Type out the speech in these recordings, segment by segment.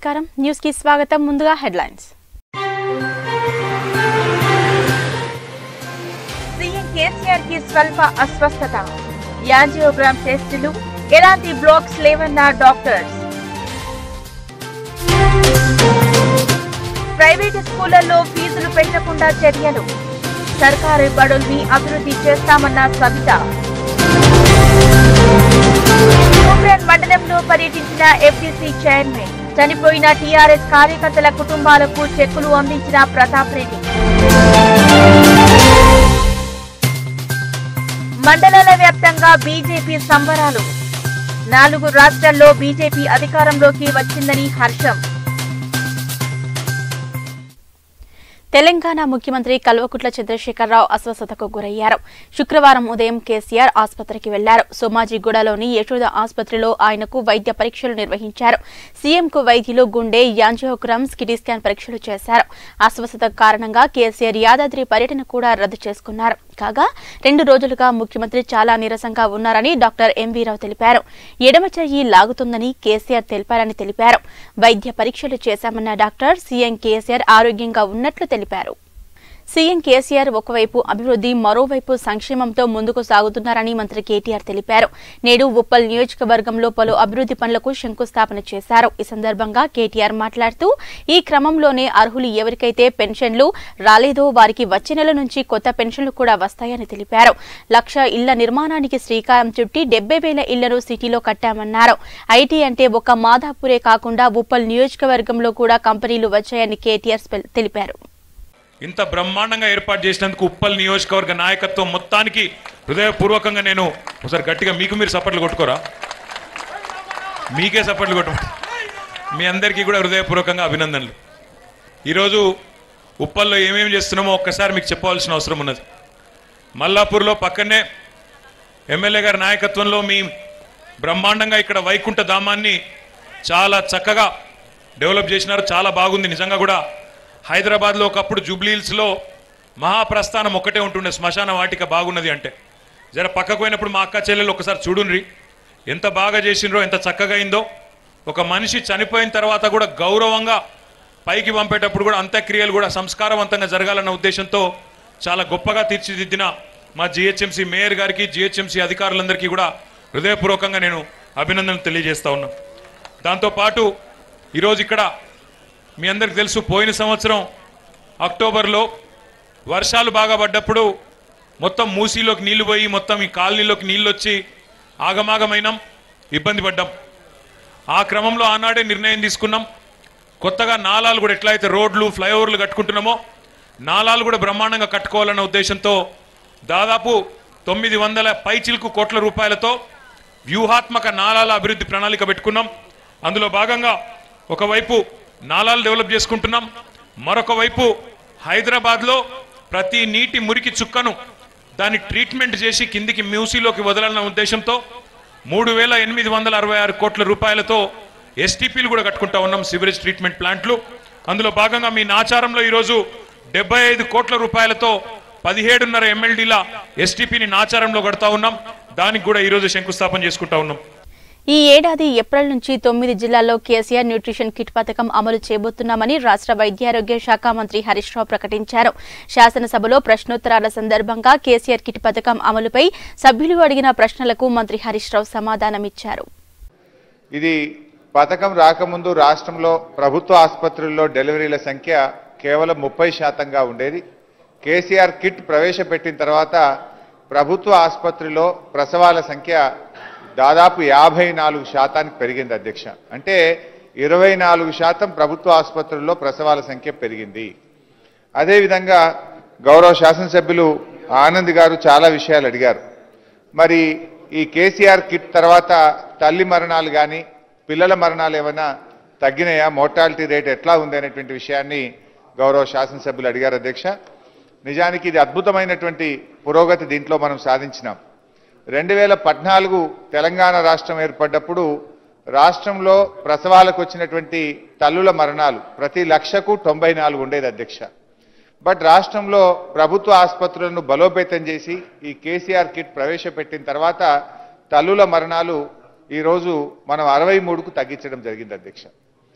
నమస్కారం న్యూస్ కి స్వాగతం ముందుగా హెడ్లైన్స్ సీఎం కేసీఆర్ కి స్వల్ప అస్వస్థత యాంజియోగ్రామ్ టెస్టులు ఎలాంటి బ్లాక్స్ లేవన్న డాక్టర్స్ ప్రైవేటు స్కూళ్లలో ఫీజులు పెంచకుండా చర్యలు సర్కారు బడుల్ని అభివృద్ధి చేస్తామన్న సవిత కుమ్రేన్ మండలంలో పర్యటించిన ఎఫ్డీసీ చైర్మన్ చనిపోయిన టీఆర్ఎస్ కార్యకర్తల కుటుంబాలకు చెక్కులు అందించిన ప్రతాప్ రెడ్డి మండలాల వ్యాప్తంగా బీజేపీ సంబరాలు నాలుగు రాష్ట్రాల్లో బీజేపీ అధికారంలోకి వచ్చిందని హర్షం తెలంగాణ ముఖ్యమంత్రి కల్వకుట్ల చంద్రశేఖరరావు అస్వస్థతకు గురయ్యారు శుక్రవారం ఉదయం కేసీఆర్ ఆసుపత్రికి వెళ్లారు సోమాజిగూడలోని యశోద ఆసుపత్రిలో ఆయనకు వైద్య పరీక్షలు నిర్వహించారు సీఎంకు వైద్యులు గుండె యాంజియోగ్రామ్ సిటీ స్కాన్ పరీక్షలు చేశారు అస్వస్థత కారణంగా కేసీఆర్ యాదాద్రి పర్యటన కూడా రద్దు చేసుకున్నారు కాగా రెండు రోజులుగా ముఖ్యమంత్రి చాలా నీరసంగా ఉన్నారని డాక్టర్ ఎంవీరావు తెలిపారు ఎడమ చెయ్యి లాగుతుందని కేసీఆర్ తెలిపారని తెలిపారు వైద్య పరీక్షలు చేశామన్న డాక్టర్ సీఎం కేసీఆర్ ఆరోగ్యంగా ఉన్నట్లు తెలిపారు సీఎం కేసీఆర్ ఒకవైపు అభివృద్ధి మరోవైపు సంక్షేమంతో ముందుకు సాగుతున్నారని మంత్రి కేటీఆర్ తెలిపారు నేడు ఉప్పల్ నియోజకవర్గంలో పలు అభివృద్ధి పనులకు శంకుస్థాపన చేశారు ఈ సందర్భంగా కేటీఆర్ మాట్లాడుతూ ఈ క్రమంలోనే అర్హులు ఎవరికైతే పెన్షన్లు రాలేదో వారికి వచ్చే నెల నుంచి కొత్త పెన్షన్లు కూడా వస్తాయని తెలిపారు లక్ష ఇళ్ల నిర్మాణానికి శ్రీకారం చుట్టి డెబ్బై వేల ఇళ్లను సిటీలో కట్టామన్నారు ఐటీ అంటే ఒక మాదాపూరే కాకుండా ఉప్పల్ నియోజకవర్గంలో కూడా కంపెనీలు వచ్చాయని కేటీఆర్ స్పెల్- తెలిపారు ఇంత బ్రహ్మాండంగా ఏర్పాటు చేసినందుకు ఉప్పల్ నియోజకవర్గ నాయకత్వం మొత్తానికి హృదయపూర్వకంగా నేను ఒకసారి గట్టిగా మీకు మీరు సపోర్ట్లు కొట్టుకోరా మీకే సపోర్ట్లు కొట్టు మీ అందరికీ కూడా హృదయపూర్వకంగా అభినందనలు ఈరోజు ఉప్పల్లో ఏమేమి చేస్తున్నామో ఒక్కసారి మీకు చెప్పవలసిన అవసరం ఉన్నది మల్లాపూర్లో పక్కనే ఎమ్మెల్యే గారి నాయకత్వంలో మీ బ్రహ్మాండంగా ఇక్కడ వైకుంఠ ధామాన్ని చాలా చక్కగా డెవలప్ చేసినారు చాలా బాగుంది నిజంగా కూడా హైదరాబాద్లో ఒకప్పుడు జూబ్లీహిల్స్లో మహాప్రస్థానం ఒక్కటే ఉంటుండే శ్మశాన వాటిక బాగున్నది అంటే జర పక్కకు పోయినప్పుడు మా అక్క చెల్లెలు ఒకసారి చూడుండ్రి ఎంత బాగా చేసిండ్రో ఎంత చక్కగా అయిందో ఒక మనిషి చనిపోయిన తర్వాత కూడా గౌరవంగా పైకి పంపేటప్పుడు కూడా అంత్యక్రియలు కూడా సంస్కారవంతంగా జరగాలన్న ఉద్దేశంతో చాలా గొప్పగా తీర్చిదిద్దిన మా జిహెచ్ఎంసీ మేయర్ గారికి జిహెచ్ఎంసీ అధికారులందరికీ కూడా హృదయపూర్వకంగా నేను అభినందనలు తెలియజేస్తా ఉన్నా దాంతోపాటు ఈరోజు ఇక్కడ మీ అందరికి తెలుసు పోయిన సంవత్సరం అక్టోబర్లో వర్షాలు బాగా పడ్డప్పుడు మొత్తం మూసీలోకి నీళ్లు పోయి మొత్తం ఈ కాలనీలోకి నీళ్ళు వచ్చి ఆగమాగమైనాం ఇబ్బంది పడ్డాం ఆ క్రమంలో ఆనాడే నిర్ణయం తీసుకున్నాం కొత్తగా నాలాలు కూడా ఎట్లయితే రోడ్లు ఫ్లైఓవర్లు కట్టుకుంటున్నామో నాలాలు కూడా బ్రహ్మాండంగా కట్టుకోవాలన్న ఉద్దేశంతో దాదాపు తొమ్మిది వందల పైచిల్కు కోట్ల రూపాయలతో వ్యూహాత్మక నాలాల అభివృద్ధి ప్రణాళిక పెట్టుకున్నాం అందులో భాగంగా ఒకవైపు నాలాలు డెవలప్ చేసుకుంటున్నాం మరొక వైపు హైదరాబాద్లో ప్రతి నీటి మురికి చుక్కను దాన్ని ట్రీట్మెంట్ చేసి కిందికి మ్యూసీలోకి వదలాలన్న ఉద్దేశంతో మూడు వేల ఎనిమిది వందల అరవై ఆరు కోట్ల రూపాయలతో ఎస్టీపీలు కూడా కట్టుకుంటా ఉన్నాం సివరేజ్ ట్రీట్మెంట్ ప్లాంట్లు అందులో భాగంగా మీ నాచారంలో ఈరోజు డెబ్బై ఐదు కోట్ల రూపాయలతో పదిహేడున్నర ఎమ్మెల్డీల ఎస్టీపీని నాచారంలో కడతా ఉన్నాం దానికి కూడా ఈరోజు శంకుస్థాపన చేసుకుంటా ఉన్నాం ఈ ఏడాది ఏప్రిల్ నుంచి తొమ్మిది జిల్లాల్లో కేసీఆర్ న్యూట్రిషన్ కిట్ పథకం అమలు చేయబోతున్నామని రాష్ట్ర వైద్యారోగ్య శాఖ మంత్రి హరీష్ రావు ప్రకటించారు శాసనసభలో ప్రశ్నోత్తరాల సందర్భంగా కేసీఆర్ కిట్ పథకం అమలుపై సభ్యులు అడిగిన ప్రశ్నలకు మంత్రి హరీష్ రావు సమాధానమిచ్చారు ఇది పథకం రాకముందు రాష్ట్రంలో ప్రభుత్వ ఆసుపత్రుల్లో డెలివరీల సంఖ్య కేవలం ముప్పై శాతంగా ఉండేది కేసీఆర్ కిట్ ప్రవేశపెట్టిన తర్వాత ప్రభుత్వ ఆసుపత్రిలో ప్రసవాల సంఖ్య దాదాపు యాభై నాలుగు శాతానికి పెరిగింది అధ్యక్ష అంటే ఇరవై నాలుగు శాతం ప్రభుత్వ ఆసుపత్రుల్లో ప్రసవాల సంఖ్య పెరిగింది అదేవిధంగా గౌరవ శాసనసభ్యులు ఆనంద్ గారు చాలా విషయాలు అడిగారు మరి ఈ కేసీఆర్ కిట్ తర్వాత తల్లి మరణాలు కానీ పిల్లల మరణాలు ఏమైనా తగ్గినాయా మోర్టాలిటీ రేట్ ఎట్లా ఉంది అనేటువంటి విషయాన్ని గౌరవ శాసనసభ్యులు అడిగారు అధ్యక్ష నిజానికి ఇది అద్భుతమైనటువంటి పురోగతి దీంట్లో మనం సాధించినాం రెండు వేల పద్నాలుగు తెలంగాణ రాష్ట్రం ఏర్పడ్డప్పుడు రాష్ట్రంలో ప్రసవాలకు వచ్చినటువంటి తల్లుల మరణాలు ప్రతి లక్షకు తొంభై నాలుగు ఉండేది అధ్యక్ష బట్ రాష్ట్రంలో ప్రభుత్వ ఆసుపత్రులను బలోపేతం చేసి ఈ కేసీఆర్ కిట్ ప్రవేశపెట్టిన తర్వాత తల్లుల మరణాలు ఈరోజు మనం అరవై మూడుకు తగ్గించడం జరిగింది అధ్యక్ష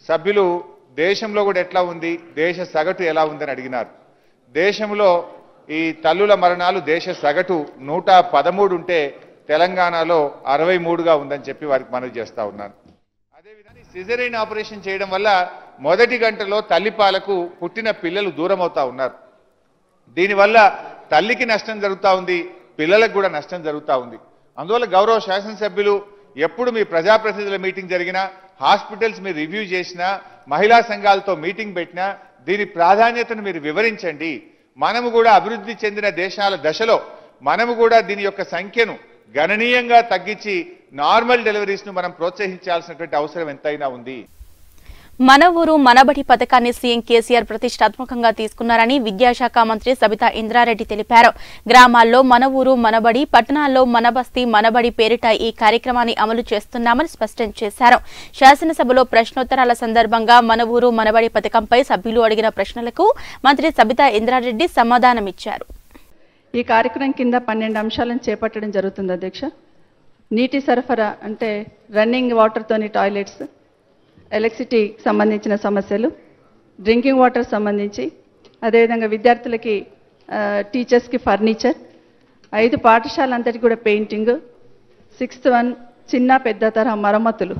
సభ్యులు దేశంలో కూడా ఎట్లా ఉంది దేశ సగటు ఎలా ఉందని అడిగినారు దేశంలో ఈ తల్లుల మరణాలు దేశ సగటు నూట పదమూడు ఉంటే తెలంగాణలో అరవై మూడుగా ఉందని చెప్పి వారికి మనవి చేస్తా ఉన్నాను అదేవిధంగా సిజరీన్ ఆపరేషన్ చేయడం వల్ల మొదటి గంటలో తల్లిపాలకు పుట్టిన పిల్లలు దూరం అవుతా ఉన్నారు దీనివల్ల తల్లికి నష్టం జరుగుతూ ఉంది పిల్లలకు కూడా నష్టం జరుగుతూ ఉంది అందువల్ల గౌరవ శాసనసభ్యులు ఎప్పుడు మీ ప్రజాప్రతినిధుల మీటింగ్ జరిగినా హాస్పిటల్స్ మీరు రివ్యూ చేసినా మహిళా సంఘాలతో మీటింగ్ పెట్టినా దీని ప్రాధాన్యతను మీరు వివరించండి మనము కూడా అభివృద్ధి చెందిన దేశాల దశలో మనము కూడా దీని యొక్క సంఖ్యను గణనీయంగా తగ్గించి నార్మల్ డెలివరీస్ ను మనం ప్రోత్సహించాల్సినటువంటి అవసరం ఎంతైనా ఉంది మన ఊరు మనబడి పథకాన్ని సీఎం కేసీఆర్ ప్రతిష్టాత్మకంగా తీసుకున్నారని విద్యాశాఖ మంత్రి సబితా ఇంద్రారెడ్డి తెలిపారు గ్రామాల్లో మన ఊరు మనబడి పట్టణాల్లో మనబస్తి మనబడి పేరిట ఈ కార్యక్రమాన్ని అమలు చేస్తున్నామని స్పష్టం చేశారు శాసనసభలో ప్రశ్నోత్తరాల సందర్భంగా మన ఊరు మనబడి పథకంపై సభ్యులు అడిగిన ప్రశ్నలకు మంత్రి సబితా ఇంద్రారెడ్డి సమాధానమిచ్చారు ఈ కార్యక్రమం కింద పన్నెండు అంశాలను చేపట్టడం జరుగుతుంది అధ్యక్ష నీటి సరఫరా అంటే రన్నింగ్ వాటర్తోని టాయిలెట్స్ ఎలక్ట్రిసిటీకి సంబంధించిన సమస్యలు డ్రింకింగ్ వాటర్ సంబంధించి అదేవిధంగా విద్యార్థులకి ఆ, టీచర్స్కి ఫర్నిచర్ ఐదు పాఠశాలంతటి కూడా పెయింటింగ్ సిక్స్త్ వన్ చిన్న పెద్ద తరహా మరమ్మతులు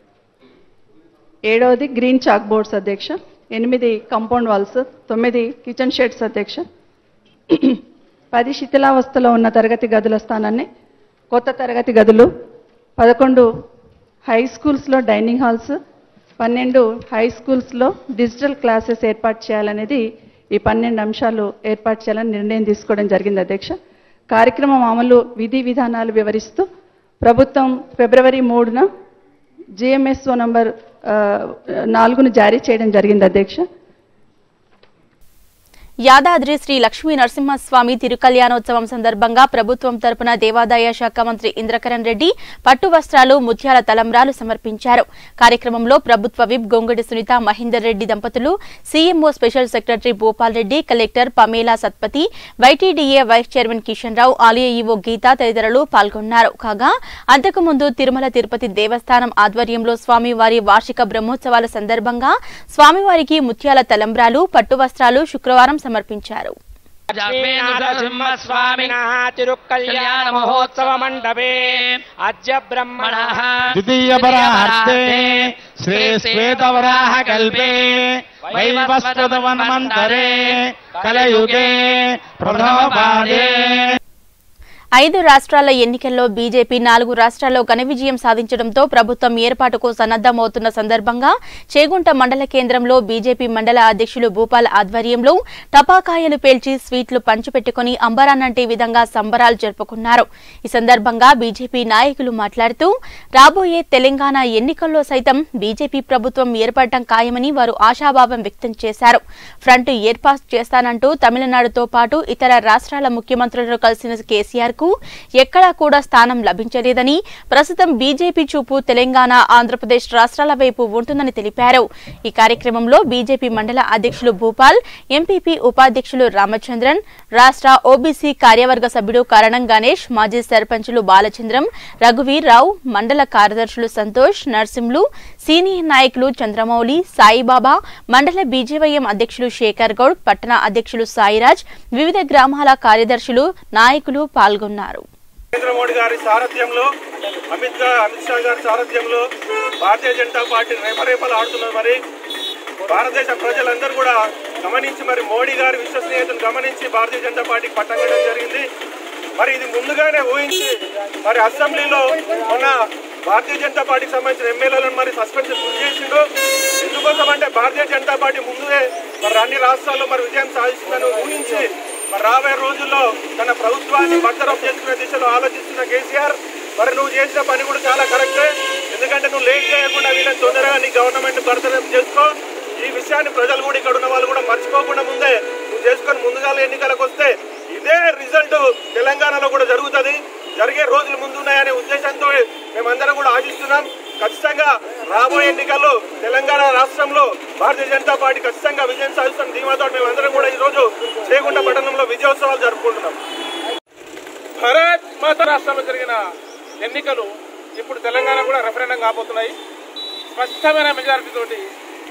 ఏడవది గ్రీన్ చాక్ బోర్డ్స్ అధ్యక్ష ఎనిమిది కాంపౌండ్ వాల్స్ తొమ్మిది కిచెన్ షెడ్స్ అధ్యక్ష పది శిథిలావస్థలో ఉన్న తరగతి గదుల స్థానాన్ని కొత్త తరగతి గదులు పదకొండు హై స్కూల్స్లో డైనింగ్ హాల్స్ పన్నెండు హై స్కూల్స్లో డిజిటల్ క్లాసెస్ ఏర్పాటు చేయాలనేది ఈ పన్నెండు అంశాలు ఏర్పాటు చేయాలని నిర్ణయం తీసుకోవడం జరిగింది అధ్యక్ష కార్యక్రమం అమలు విధి విధానాలు వివరిస్తూ ప్రభుత్వం ఫిబ్రవరి మూడున జిఎంఎస్ఓ నంబర్ ఆ, నాలుగును జారీ చేయడం జరిగింది అధ్యక్ష యాదాద్రి శ్రీ లక్ష్మీ నరసింహస్వామి తిరుకల్యాణోత్సవం సందర్భంగా ప్రభుత్వం తరపున దేవాదాయ శాఖ మంత్రి ఇంద్రకరణ్ రెడ్డి పట్టు వస్త్రాలు ముత్యాల తలంబ్రాలు సమర్పించారు కార్యక్రమంలో ప్రభుత్వ విప్ గొంగడి సునీత మహేందర్ రెడ్డి దంపతులు CMO special secretary Bhupal Reddy collector Pamela Satpathy YTDA vice chairman Kishan Rao ఆలయ ఈవో గీత తదితరులు పాల్గొన్నారు కాగా అంతకుముందు తిరుమల తిరుపతి దేవస్థానం ఆధ్వర్యంలో స్వామివారి వార్షిక బ్రహ్మోత్సవాల సందర్భంగా స్వామివారికి ముత్యాల తలంబ్రాలు పట్టు వస్త్రాలు శుక్రవారం సమర్పించారు నరసింహస్వామినः తిరుకల్యాణ మహోత్సవ మండపే అద్య బ్రహ్మణः ద్వితీయపరార్తే శ్రీ శ్వేతవరాహ కల్పే వైవస్వతవనమంతరే కలయుగే ప్రథమపాదే ఐదు రాష్ట్రాల ఎన్నికల్లో బీజేపీ నాలుగు రాష్ట్రాల్లో ఘన విజయం సాధించడంతో ప్రభుత్వం ఏర్పాటుకు సన్నద్దమవుతున్న సందర్భంగా చేగుంట మండల కేంద్రంలో బీజేపీ మండల అధ్యక్షులు భూపాల్ ఆధ్వర్యంలో టపాకాయలు పేల్చి స్వీట్లు పంచిపెట్టుకుని అంబరానంటే విధంగా సంబరాలు జరుపుకున్నారు ఈ సందర్భంగా బీజేపీ నాయకులు మాట్లాడుతూ రాబోయే తెలంగాణ ఎన్నికల్లో సైతం బీజేపీ ప్రభుత్వం ఏర్పడటం ఖాయమని వారు ఆశాభావం వ్యక్తం చేశారు ఫ్రంట్ ఏర్పాటు చేస్తానంటూ తమిళనాడుతో పాటు ఇతర రాష్ట్రాల ముఖ్యమంత్రులను కలిసిన కేసీఆర్ కు ఎక్కడా కూడా స్థానం లభించలేదని ప్రస్తుతం బీజేపీ చూపు తెలంగాణ ఆంధ్రప్రదేశ్ రాష్ట్రాల వైపు ఉంటుందని తెలిపారు ఈ కార్యక్రమంలో బీజేపీ మండల అధ్యక్షులు భూపాల్ ఎంపీపీ ఉపాధ్యక్షులు రామచంద్రన్ రాష్ట్ర ఓబీసీ కార్యవర్గ సభ్యుడు కరణం గణేష్ మాజీ సర్పంచులు బాలచంద్రం రఘువీర్ రావు మండల కార్యదర్శులు సంతోష్ నర్సింలు సీనియర్ నాయకులు చంద్రమౌళి సాయిబాబా మండల బీజేవైఎం అధ్యక్షులు శేఖర్ గౌడ్ పట్టణ అధ్యక్షులు సాయిరాజ్ వివిధ గ్రామాల కార్యదర్శులు నాయకులు పాల్గొన్నారు నరేంద్ర మోడీ గారి సారథ్యంలో అమిత్ గా అమిత్ షా గారి సారథ్యంలో భారతీయ జనతా పార్టీ రేపరేపలు ఆడుతున్నారు మరి భారతదేశ ప్రజలందరూ కూడా గమనించి మరి మోడీ గారి విశ్వసనీయతను గమనించి భారతీయ జనతా పార్టీకి పట్టం కట్టడం జరిగింది మరి ఇది ముందుగానే ఊహించి మరి అసెంబ్లీలో మొన్న భారతీయ జనతా పార్టీకి సంబంధించిన ఎమ్మెల్యేలను మరి సస్పెన్షన్ గురి చేసిండు ఎందుకోసం అంటే భారతీయ జనతా పార్టీ ముందే మరి అన్ని రాష్ట్రాల్లో మరి విజయం సాధిస్తుందని ఊహించి మరి రాబోయే రోజుల్లో తన ప్రభుత్వాన్ని బర్తరఫ్ చేసుకునే దిశలో ఆలోచిస్తున్న కేసీఆర్ మరి నువ్వు చేసిన పని కూడా చాలా కరెక్టే ఎందుకంటే నువ్వు లేట్ చేయకుండా వీళ్ళని తొందరగా నీ గవర్నమెంట్ బర్తరఫ్ చేసుకో ఈ విషయాన్ని ప్రజలు కూడా ఇక్కడ ఉన్న వాళ్ళు కూడా మర్చిపోకుండా ముందే నువ్వు చేసుకొని ముందుగా ఎన్నికలకు వస్తే ఇదే రిజల్ట్ తెలంగాణలో కూడా జరుగుతుంది జరిగే రోజులు ముందున్నాయనే ఉద్దేశంతో మేమందరం కూడా ఆశిస్తున్నాం ఖచ్చితంగా రాబోయే ఎన్నికల్లో తెలంగాణ రాష్ట్రంలో భారతీయ జనతా పార్టీ ఖచ్చితంగా విజయం సాధిస్తున్న ధీమాతో మేమందరం కూడా ఈ రోజు చేగుంట పట్టణంలో విజయోత్సవాలు జరుపుకుంటున్నాం భారత్ మాత రాష్ట్రంలో జరిగిన ఎన్నికలు ఇప్పుడు తెలంగాణ కూడా రెఫరెండం కాబోతున్నాయి స్పష్టమైన మెజారిటీ తోటి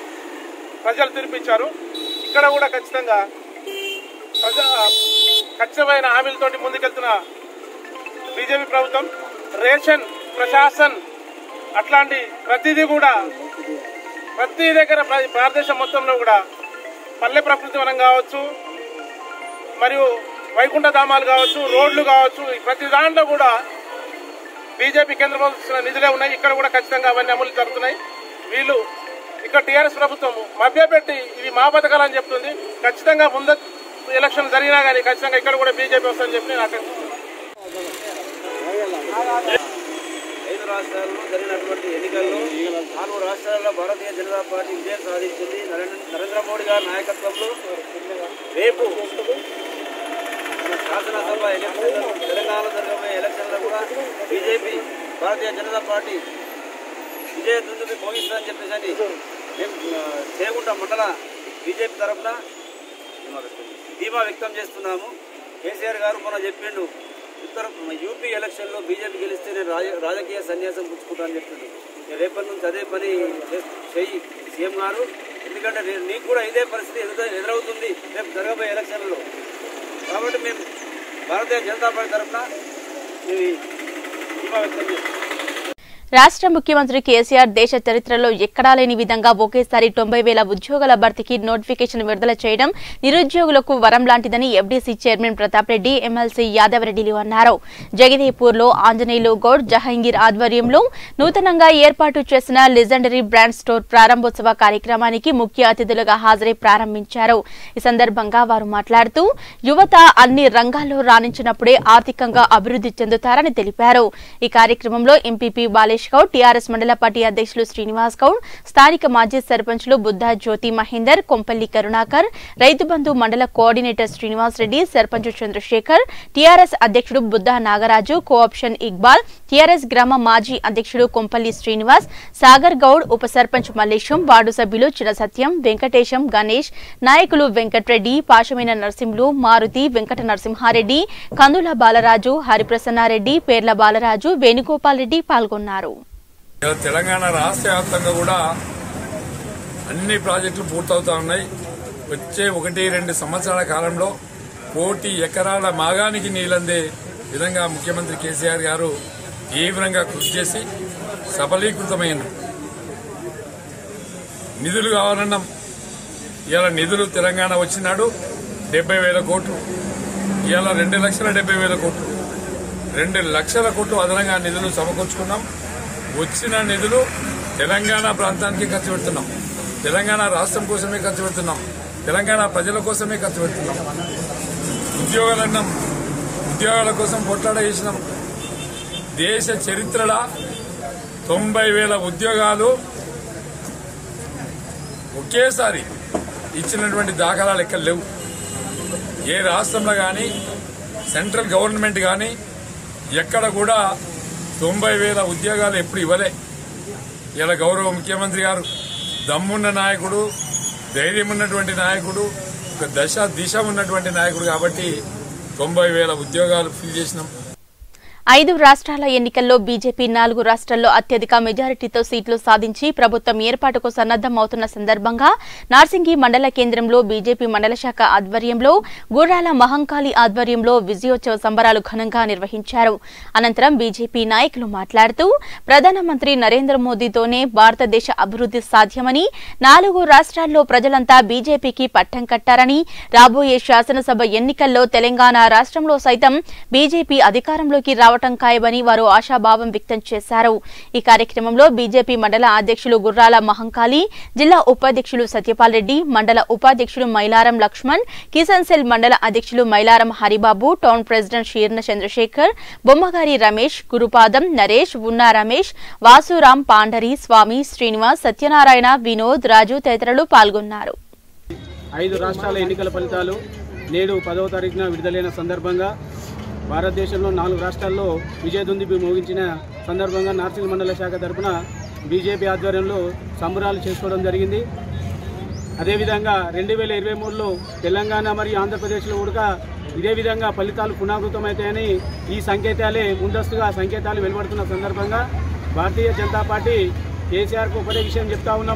ప్రజలు తీర్పిచ్చారు ఇక్కడ కూడా ఖచ్చితంగా ప్రజా ఖచ్చితమైన హామీలతోటి ముందుకెళ్తున్న బీజేపీ ప్రభుత్వం రేషన్ ప్రశాసన్ అట్లాంటి ప్రతిదీ కూడా ప్రతి దగ్గర ప్ర- భారతదేశం మొత్తంలో కూడా పల్లె ప్రకృతి వనం కావచ్చు మరియు వైకుంఠ ధామాలు కావచ్చు రోడ్లు కావచ్చు ఈ ప్రతి దాంట్లో కూడా బీజేపీ కేంద్ర ప్రభుత్వం నిధులే ఉన్నాయి ఇక్కడ కూడా ఖచ్చితంగా అవన్నీ అమలు జరుగుతున్నాయి వీళ్ళు ఇక్కడ టీఆర్ఎస్ ప్రభుత్వం మభ్యపెట్టి ఇవి మా పథకాలని చెప్తుంది ఖచ్చితంగా ముందు ఎలక్షన్ జరిగినా కానీ ఖచ్చితంగా ఇక్కడ కూడా బీజేపీ వస్తుందని చెప్పి నేను ఆకాంక్షిస్తున్నాను ఐదు రాష్ట్రాల్లో జరిగినటువంటి ఎన్నికల్లో నాలుగు రాష్ట్రాల్లో భారతీయ జనతా పార్టీ విజయం సాధించింది నరేంద్ర నరేంద్ర మోడీ గారి నాయకత్వంలో రేపు మన శాసనసభ ఎలక్షన్ తెలంగాణలో జరగబోయే ఎలక్షన్లో కూడా బీజేపీ భారతీయ జనతా పార్టీ విజయ దుందుకు మోగిస్తుందని చెప్పేసి అని మేము ఆ, చేగుంట మండల బీజేపీ తరఫున ధీమా వ్యక్తం చేస్తున్నాము కేసీఆర్ గారు మొన్న చెప్పిండు ఉత్తర యూపీ ఎలక్షన్లో బీజేపీ గెలిస్తే నేను రాజ- రాజకీయ సన్యాసం పుచ్చుకుంటానని చెప్పిండు నేను రేపటి నుంచి అదే పని చే- చెయ్యి సీఎం గారు ఎందుకంటే రే- నీకు కూడా ఇదే పరిస్థితి ఎదురు ఎదురవుతుంది రేపు జరగబోయే ఎలక్షన్లో కాబట్టి మేము భారతీయ జనతా పార్టీ తరఫున ఈ ధీమా వ్యక్తం చేస్తున్నాం రాష్ట్ర ముఖ్యమంత్రి కేసీఆర్ దేశ చరిత్రలో ఎక్కడా లేని విధంగా ఒకేసారి తొంభై వేల ఉద్యోగాల భర్తీకి నోటిఫికేషన్ విడుదల చేయడం నిరుద్యోగులకు వరం లాంటిదని FDC chairman Pratap Reddy MLC యాదవరెడ్డిలు అన్నారు జగదేపూర్లో ఆంజనేయులు గౌడ్ జహంగీర్ ఆధ్వర్యంలో నూతనంగా ఏర్పాటు చేసిన లెజెండరీ బ్రాండ్ స్టోర్ ప్రారంభోత్సవ కార్యక్రమానికి ముఖ్య అతిథులుగా హాజరై ప్రారంభించారు ఈ సందర్భంగా వారు మాట్లాడుతూ యువత అన్ని రంగాల్లో రాణించినప్పుడే ఆర్థికంగా అభివృద్ధి చెందుతారని తెలిపారు ఈ కార్యక్రమంలో MPP Balesh Goud TRS mandal party అధ్యక్షులు శ్రీనివాస్ గౌడ్ స్థానిక మాజీ సర్పంచ్లు బుద్ధా జ్యోతి మహేందర్ కొంపల్లి కరుణాకర్ రైతు బంధు మండల కోఆర్డినేటర్ శ్రీనివాస్ రెడ్డి సర్పంచ్ చంద్రశేఖర్ టీఆర్ఎస్ అధ్యక్షుడు బుద్ధా నాగరాజు కోఆప్షన్ ఇక్బాల్ టీఆర్ఎస్ గ్రామ మాజీ అధ్యక్షుడు కొంపల్లి శ్రీనివాస్ సాగర్ గౌడ్ ఉప సర్పంచ్ మల్లేశం వార్డు సభ్యులు చిన్న సత్యం వెంకటేశం గణేష్ నాయకులు వెంకట్రెడ్డి పాశమైన నరసింహులు మారుతి వెంకట నరసింహారెడ్డి కందుల బాలరాజు హరిప్రసన్నారెడ్డి పేర్ల బాలరాజు వేణుగోపాల్ రెడ్డి పాల్గొన్నారు ఇలా తెలంగాణ రాష్ట్ర వ్యాప్తంగా కూడా అన్ని ప్రాజెక్టులు పూర్తవుతా ఉన్నాయి వచ్చే ఒకటి రెండు సంవత్సరాల కాలంలో కోటి ఎకరాల మాగానికి నీళ్ళందే విధంగా ముఖ్యమంత్రి కేసీఆర్ గారు తీవ్రంగా కృషి చేసి సఫలీకృతమైంది నిధులు కావాలన్నాం ఇలా నిధులు తెలంగాణ వచ్చినాడు డెబ్బై వేల కోట్లు ఇలా రెండు లక్షల డెబ్బై వేల కోట్లు రెండు లక్షల కోట్లు అదనంగా నిధులు సమకూర్చుకున్నాం వచ్చిన నిధులు తెలంగాణ ప్రాంతానికి ఖర్చు పెడుతున్నాం తెలంగాణ రాష్ట్రం కోసమే ఖర్చు పెడుతున్నాం తెలంగాణ ప్రజల కోసమే ఖర్చు పెడుతున్నాం ఉద్యోగాలన్నాం ఉద్యోగాల కోసం కొట్లాడ చేసినాం దేశ చరిత్రలో తొంభై వేల ఉద్యోగాలు ఒకేసారి ఇచ్చినటువంటి దాఖలాలు ఎక్కడ లేవు ఏ రాష్ట్రంలో కానీ సెంట్రల్ గవర్నమెంట్ కానీ ఎక్కడ కూడా తొంభై వేల ఉద్యోగాలు ఎప్పుడు ఇవ్వలే ఇలా గౌరవ ముఖ్యమంత్రి గారు దమ్మున్న నాయకుడు ధైర్యం ఉన్నటువంటి నాయకుడు ఒక దశ దిశ ఉన్నటువంటి నాయకుడు కాబట్టి తొంభై వేల ఉద్యోగాలు ఫిల్ చేసినాం ఐదు రాష్ట్రాల ఎన్నికల్లో బీజేపీ నాలుగు రాష్ట్రాల్లో అత్యధిక మెజారిటీతో సీట్లు సాధించి ప్రభుత్వం ఏర్పాటుకు సన్నద్దమవుతున్న సందర్భంగా నార్సింగి మండల కేంద్రంలో బీజేపీ మండల శాఖ ఆధ్వర్యంలో గుర్రాల మహంకాళి ఆధ్వర్యంలో విజయోత్సవ సంబరాలు ఘనంగా నిర్వహించారు అనంతరం బీజేపీ నాయకులు మాట్లాడుతూ ప్రధానమంత్రి నరేంద్ర మోదీతోనే భారతదేశ అభివృద్ధి సాధ్యమని నాలుగు రాష్ట్రాల్లో ప్రజలంతా బీజేపీకి పట్టం కట్టారని రాబోయే శాసనసభ ఎన్నికల్లో తెలంగాణ రాష్ట్రంలో సైతం బీజేపీ అధికారంలోకి రావటం ఖాయమని వారు ఆశాభావం వ్యక్తం చేశారు ఈ కార్యక్రమంలో బీజేపీ మండల అధ్యక్షులు గుర్రాల మహంకాళి జిల్లా ఉపాధ్యక్షులు సత్యపాల్ రెడ్డి మండల ఉపాధ్యక్షులు మైలారం లక్ష్మణ్ కిసాన్ సెల్ మండల అధ్యక్షులు మైలారం హరిబాబు టౌన్ ప్రెసిడెంట్ షీర్న చంద్రశేఖర్ బొమ్మగారి రమేష్ గురుపాదం నరేష్ ఉన్నా రమేష్ వాసురాం పాండరి స్వామి శ్రీనివాస్ సత్యనారాయణ వినోద్ రాజు తదితరులు పాల్గొన్నారు ఐదు రాష్ట్రాల ఎన్నికల ఫలితాలు నేడు పదవ తారీఖున విడుదలైన సందర్భంగా భారతదేశంలో నాలుగు రాష్ట్రాల్లో విజయదుందుబి మోగించిన సందర్భంగా నార్సింగ్ మండల శాఖ తరపున బీజేపీ ఆధ్వర్యంలో సంబరాలు చేసుకోవడం జరిగింది అదేవిధంగా రెండు వేల ఇరవై మూడులో తెలంగాణ మరియు ఆంధ్రప్రదేశ్లో కూడా ఇదే విధంగా ఫలితాలు పునరావృతమవుతాయని ఈ సంకేతాలే ముందస్తుగా సంకేతాలు వెలువడుతున్న సందర్భంగా భారతీయ జనతా పార్టీ కేసీఆర్కు ఒకటే విషయం చెప్తా ఉన్నాము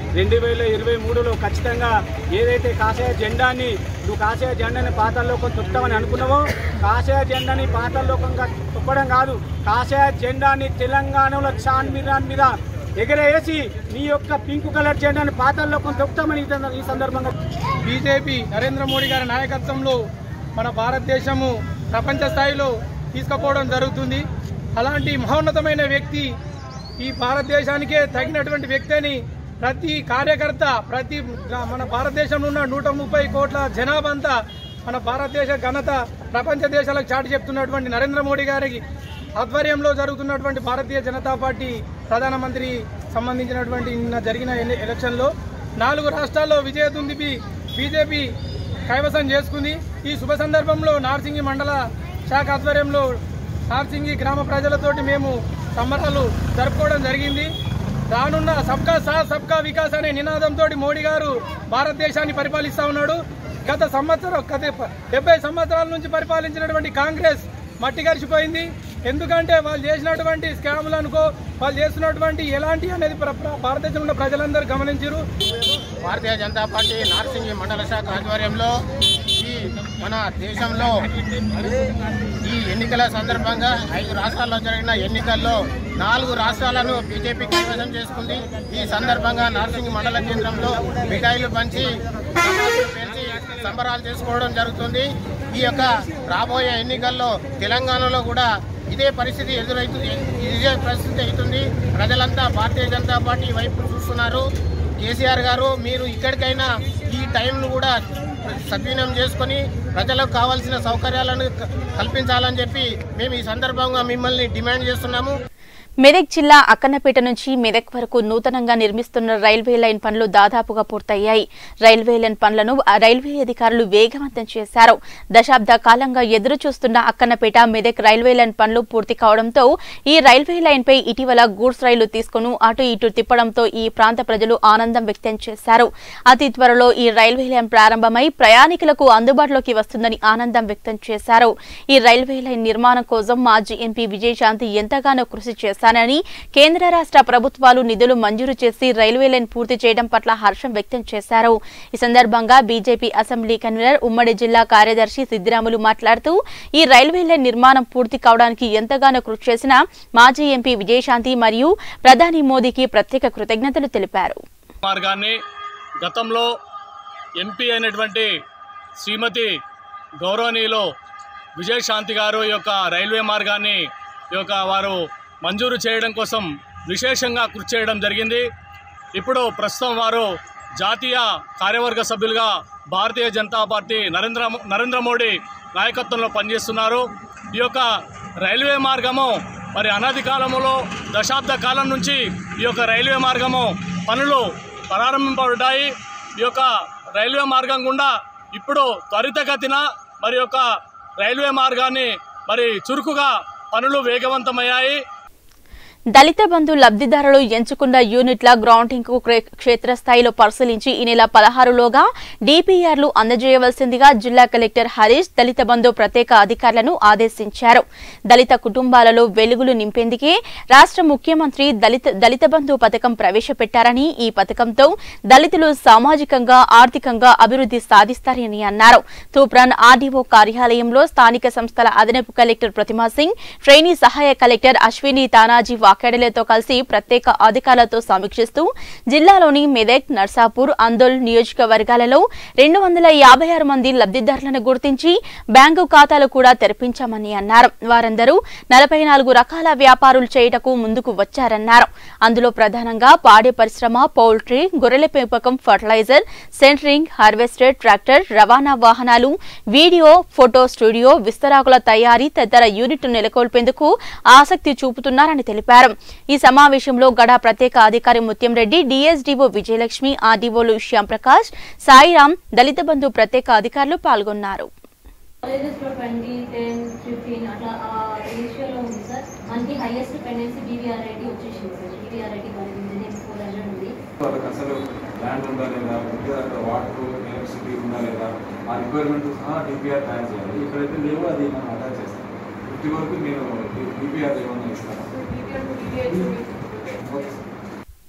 రెండు వేల ఇరవై మూడులో ఖచ్చితంగా ఏదైతే కాషాయ జెండాని నువ్వు కాషాయ జెండాని పాతాల్లోకం తొక్కుతామని అనుకున్నావో కాషాయ జెండాని పాతాల్లోకంగా తొక్కడం కాదు కాషాయ జెండాని తెలంగాణలో చాన్ మీరాన్ మీద ఎగరేసి నీ యొక్క పింక్ కలర్ జెండాని పాతాల్లోకం తొక్కుతామని ఈ సంద- ఈ సందర్భంగా బీజేపీ నరేంద్ర మోడీ గారి నాయకత్వంలో మన భారతదేశము ప్రపంచ స్థాయిలో తీసుకుపోవడం జరుగుతుంది అలాంటి మహోన్నతమైన వ్యక్తి ఈ భారతదేశానికే తగినటువంటి వ్యక్తి అని ప్రతి కార్యకర్త ప్రతి మన భారతదేశంలో ఉన్న నూట ముప్పై కోట్ల జనాభా అంతా మన భారతదేశ ఘనత ప్రపంచ దేశాలకు చాటి చెప్తున్నటువంటి నరేంద్ర మోడీ గారికి ఆధ్వర్యంలో జరుగుతున్నటువంటి భారతీయ జనతా పార్టీ ప్రధానమంత్రి సంబంధించినటువంటి నిన్న జరిగిన ఎన్ని- ఎలక్షన్లో నాలుగు రాష్ట్రాల్లో విజయదుందిపి బీజేపీ కైవసం చేసుకుంది ఈ శుభ సందర్భంలో నార్సింగి మండల శాఖ ఆధ్వర్యంలో నార్సింగి గ్రామ ప్రజలతోటి మేము సంబరాలు జరుపుకోవడం జరిగింది రానున్న సబ్కా సాత్ సబ్కా వికాస్ అనే నినాదంతో మోడీ గారు భారతదేశాన్ని పరిపాలిస్తా ఉన్నాడు గత సంవత్సరం గత డెబ్బై సంవత్సరాల నుంచి పరిపాలించినటువంటి కాంగ్రెస్ మట్టి గడిచిపోయింది ఎందుకంటే వాళ్ళు చేసినటువంటి స్కాములు అనుకో వాళ్ళు చేస్తున్నటువంటి ఎలాంటి అనేది ప్ర- ప్ర- భారతదేశంలో ఉన్న ప్రజలందరూ గమనించారు భారతీయ జనతా పార్టీ నార్సింగి మండల శాఖ ఆధ్వర్యంలో ఈ మన దేశంలో ఈ ఎన్నికల సందర్భంగా ఐదు రాష్ట్రాల్లో జరిగిన ఎన్నికల్లో నాలుగు రాష్ట్రాలను బీజేపీ కైవసం చేసుకుంది ఈ సందర్భంగా నార్సింగి మండల కేంద్రంలో మిఠాయిలు పంచి టపాసులు పేల్చి సంబరాలు చేసుకోవడం జరుగుతుంది ఈ యొక్క రాబోయే ఎన్నికల్లో తెలంగాణలో కూడా ఇదే పరిస్థితి ఎదురవుతుంది ఇదే పరిస్థితి అవుతుంది ప్రజలంతా భారతీయ జనతా పార్టీ వైపు చూస్తున్నారు కేసీఆర్ గారు మీరు ఇక్కడికైనా ఈ టైంను కూడా సద్వినియోగం చేసుకొని ప్రజలకు కావాల్సిన సౌకర్యాలను క- కల్పించాలని చెప్పి మేము ఈ సందర్భంగా మిమ్మల్ని డిమాండ్ చేస్తున్నాము మెదక్ జిల్లా అక్కన్నపేట నుంచి మెదక్ వరకు నూతనంగా నిర్మిస్తున్న రైల్వే లైన్ పనులు దాదాపుగా పూర్తయ్యాయి రైల్వే లైన్ పనులను ఆ రైల్వే అధికారులు వేగవంతం చేశారు దశాబ్ద కాలంగా ఎదురు చూస్తున్న అక్కన్నపేట మెదక్ రైల్వే లైన్ పనులు పూర్తి కావడంతో ఈ రైల్వే లైన్ పై ఇటీవల గూడ్స్ రైలు తీసుకుని అటు ఇటు తిప్పడంతో ఈ ప్రాంత ప్రజలు ఆనందం వ్యక్తం చేశారు అతి త్వరలో ఈ రైల్వే లైన్ ప్రారంభమై ప్రయాణికులకు అందుబాటులోకి వస్తుందని ఆనందం వ్యక్తం చేశారు ఈ రైల్వే లైన్ నిర్మాణం కోసం మాజీ ఎంపీ విజయశాంతి ఎంతగానో కృషి చేశారని కేంద్ర రాష్ట్ర ప్రభుత్వాలు నిధులు మంజూరు చేసి రైల్వే లైన్ పూర్తి చేయడం పట్ల హర్షం వ్యక్తం చేశారు ఈ సందర్భంగా బీజేపీ అసెంబ్లీ కన్వీనర్ ఉమ్మడి జిల్లా కార్యదర్శి సిద్దిరాములు మాట్లాడుతూ ఈ రైల్వే లైన్ నిర్మాణం పూర్తి కావడానికి ఎంతగానో కృషి చేసిన మాజీ ఎంపీ విజయశాంతి మరియు ప్రధాని మోదీకి ప్రత్యేక కృతజ్ఞతలు తెలిపారు మార్గాన్ని గతంలో ఎంపీ అయినటువంటి శ్రీమతి గౌరవనీయులు విజయశాంతి గారు ఈ యొక్క రైల్వే మార్గాన్ని ఈ యొక్క వారు మంజూరు చేయడం కోసం విశేషంగా కృషి చేయడం జరిగింది ఇప్పుడు ప్రస్తుతం వారు జాతీయ కార్యవర్గ సభ్యులుగా భారతీయ జనతా పార్టీ నరేంద్ర నరేంద్ర మోడీ నాయకత్వంలో పనిచేస్తున్నారు ఈ యొక్క రైల్వే మార్గము మరి అనతి కాలములో దశాబ్ద కాలం నుంచి ఈ యొక్క రైల్వే మార్గము పనులు ప్రారంభింపబడ్డాయి ఈ యొక్క రైల్వే మార్గం గుండా ఇప్పుడు త్వరితగతిన మరి యొక్క రైల్వే మార్గాన్ని మరి చురుకుగా పనులు వేగవంతమయ్యాయి దళిత బంధు లబ్ధిదారులు ఎంచుకున్న యూనిట్ల గ్రౌండింగ్ కు క్షేత్రస్థాయిలో పరిశీలించి ఈ నెల పదహారులోగా డిపిఆర్లు అందజేయవలసిందిగా జిల్లా కలెక్టర్ హరీష్ దళిత బంధు ప్రత్యేక అధికారులను ఆదేశించారు దళిత కుటుంబాలలో వెలుగులు నింపేందుకే రాష్ట్ర ముఖ్యమంత్రి దళిత దళిత బంధు పథకం ప్రవేశపెట్టారని ఈ పథకంతో దళితులు సామాజికంగా ఆర్థికంగా అభివృద్ధి సాధిస్తారని అన్నారు తూప్రాన్ ఆర్డీఓ కార్యాలయంలో స్థానిక సంస్థల అదనపు కలెక్టర్ ప్రతిమా సింగ్ ట్రైనీ సహాయ కలెక్టర్ అశ్విని తానాజీ వాకేడలతో కలిసి ప్రత్యేక అధికారులతో సమీక్షిస్తూ జిల్లాలోని మెదక్ నర్సాపూర్ అందోల్ నియోజకవర్గాలలో రెండు వందల యాభై ఆరు మంది లబ్ధిదారులను గుర్తించి బ్యాంకు ఖాతాలు కూడా తెరిపించామని అన్నారు వారందరూ నలభై నాలుగు రకాల వ్యాపారులు చేయుటకు ముందుకు వచ్చారన్నారు అందులో ప్రధానంగా పాడి పరిశ్రమ పౌల్ట్రీ గొర్రెల పెంపకం ఫర్టిలైజర్ సెంటరింగ్ హార్వెస్టర్ ట్రాక్టర్ రవాణా వాహనాలు వీడియో ఫోటో స్టూడియో విస్తరాకుల తయారీ తదితర యూనిట్ను నెలకొల్పేందుకు ఆసక్తి చూపుతున్నారని తెలిపారు ఈ సమావేశంలో గడా ప్రత్యేక అధికారి ముత్యం రెడ్డి డీఎస్డీఓ విజయలక్ష్మి ఆర్డీఓలు శ్యాంప్రకాష్ సాయిరాం దళిత బంధు ప్రత్యేక అధికారులు పాల్గొన్నారు కాలేజెస్లో ట్వంటీ టెన్ ఫిఫ్టీన్ అట్లా ఆ రేషియోలో ఉంది సార్ మనకి హైయెస్ట్ పెండెన్సీ బీవీఆర్ఐటీ వచ్చేసింది sir BVRIT college engineering four hundred ఉంది వాళ్ళకి అసలు ల్యాండ్ ఉందా లేదా ఇంకా అక్కడ వాటర్ ఎలక్ట్రిసిటీ ఉందా లేదా ఆ రిక్వైర్మెంట్ సహా డిపిఆర్ తయారు చేయాలి ఇక్కడైతే లేవు అది మనం అటాచ్ చేస్తాం ఫిఫ్టీ వరకు నేను డిపిఆర్ ఏమన్నా ఇస్తాను ఓకే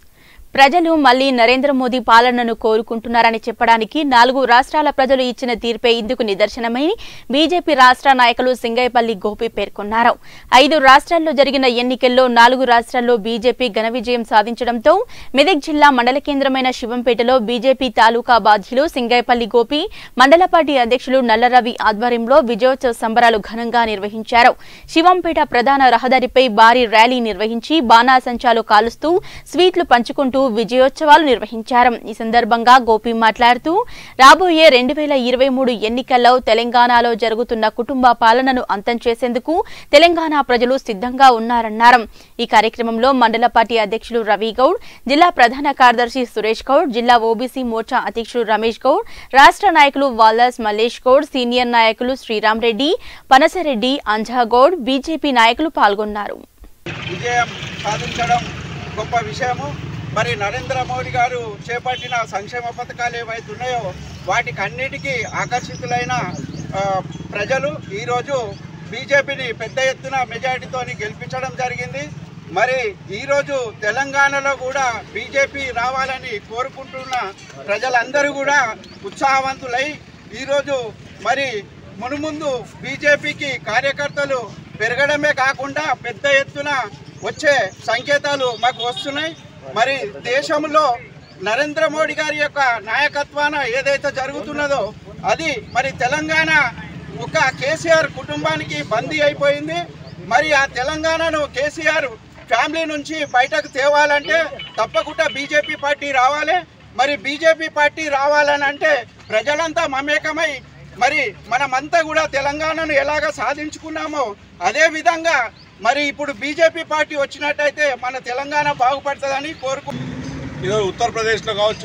ప్రజలు మళ్లీ నరేంద్ర మోదీ పాలనను కోరుకుంటున్నారని చెప్పడానికి నాలుగు రాష్ట్రాల ప్రజలు ఇచ్చిన తీర్పే ఇందుకు నిదర్శనమని బీజేపీ రాష్ట్ర నాయకులు సింగైపల్లి గోపి పేర్కొన్నారు ఐదు రాష్ట్రాల్లో జరిగిన ఎన్నికల్లో నాలుగు రాష్ట్రాల్లో బీజేపీ ఘన విజయం సాధించడంతో మెదక్ జిల్లా మండల కేంద్రమైన శివంపేటలో బీజేపీ తాలూకా బాధ్యులు సింగైపల్లి గోపి మండల పార్టీ అధ్యక్షులు నల్లరవి ఆధ్వర్యంలో విజయోత్సవ సంబరాలు ఘనంగా నిర్వహించారు శివంపేట ప్రధాన రహదారిపై భారీ ర్యాలీ నిర్వహించి బాణాసంచాలు కాలుస్తూ స్వీట్లు పంచుకుంటూ విజయోత్సవాలు నిర్వహించారు ఈ సందర్భంగా గోపి మాట్లాడుతూ రాబోయే రెండు వేల ఇరవై మూడు ఎన్నికల్లో తెలంగాణలో జరుగుతున్న కుటుంబ పాలనను అంతం చేసేందుకు తెలంగాణ ప్రజలు సిద్ధంగా ఉన్నారన్నారు ఈ కార్యక్రమంలో మండల పార్టీ అధ్యక్షులు రవి గౌడ్ జిల్లా ప్రధాన కార్యదర్శి సురేష్ గౌడ్ జిల్లా ఓబీసీ మోర్చా అధ్యక్షులు రమేష్ గౌడ్ రాష్ట్ర నాయకులు వాల్దాస్ మల్లేష్ గౌడ్ సీనియర్ నాయకులు శ్రీరామ్ రెడ్డి పనసరెడ్డి అంజాగౌడ్ బీజేపీ నాయకులు పాల్గొన్నారు విజయం సాధించడం గొప్ప విషయము మరి నరేంద్ర మోడీ గారు చేపట్టిన సంక్షేమ పథకాలు ఏవైతే ఉన్నాయో వాటికి అన్నిటికీ ఆకర్షితులైన ఆ, ప్రజలు ఈరోజు బీజేపీని పెద్ద ఎత్తున మెజారిటీతోని గెలిపించడం జరిగింది మరి ఈరోజు తెలంగాణలో కూడా బీజేపీ రావాలని కోరుకుంటున్న ప్రజలందరూ కూడా ఉత్సాహవంతులై ఈరోజు మరి మునుముందు బీజేపీకి కార్యకర్తలు పెరగడమే కాకుండా పెద్ద ఎత్తున వచ్చే సంకేతాలు మాకు వస్తున్నాయి మరి దేశంలో నరేంద్ర మోడీ గారి యొక్క నాయకత్వాన ఏదైతే జరుగుతున్నదో అది మరి తెలంగాణ ఒక కేసీఆర్ కుటుంబానికి బందీ అయిపోయింది మరి ఆ తెలంగాణను కేసీఆర్ ఫ్యామిలీ నుంచి బయటకు తేవాలంటే తప్పకుండా బీజేపీ పార్టీ రావాలి మరి బీజేపీ పార్టీ రావాలని అంటే ప్రజలంతా మమేకమై మరి మనమంతా కూడా తెలంగాణను ఎలాగ సాధించుకున్నామో అదే విధంగా మరి ఇప్పుడు బీజేపీ పార్టీ వచ్చినట్టయితే మన తెలంగాణ బాగుపడుతుందని కోరుకు ఈరోజు ఉత్తరప్రదేశ్లో కావచ్చు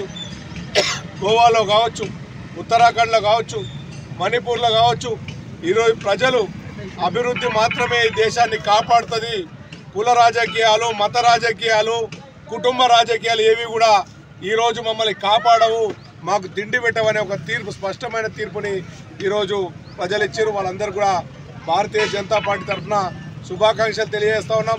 గోవాలో కావచ్చు ఉత్తరాఖండ్లో కావచ్చు మణిపూర్లో కావచ్చు ఈరోజు ప్రజలు అభివృద్ధి మాత్రమే ఈ దేశాన్ని కాపాడుతుంది కుల రాజకీయాలు మత రాజకీయాలు కుటుంబ రాజకీయాలు ఏవి కూడా ఈరోజు మమ్మల్ని కాపాడవు మాకు తిండి పెట్టవనే ఒక తీర్పు స్పష్టమైన తీర్పుని ఈరోజు ప్రజలు ఇచ్చారు వాళ్ళందరూ కూడా భారతీయ జనతా పార్టీ తరఫున శుభాకాంక్షలు తెలియజేస్తా ఉన్నాం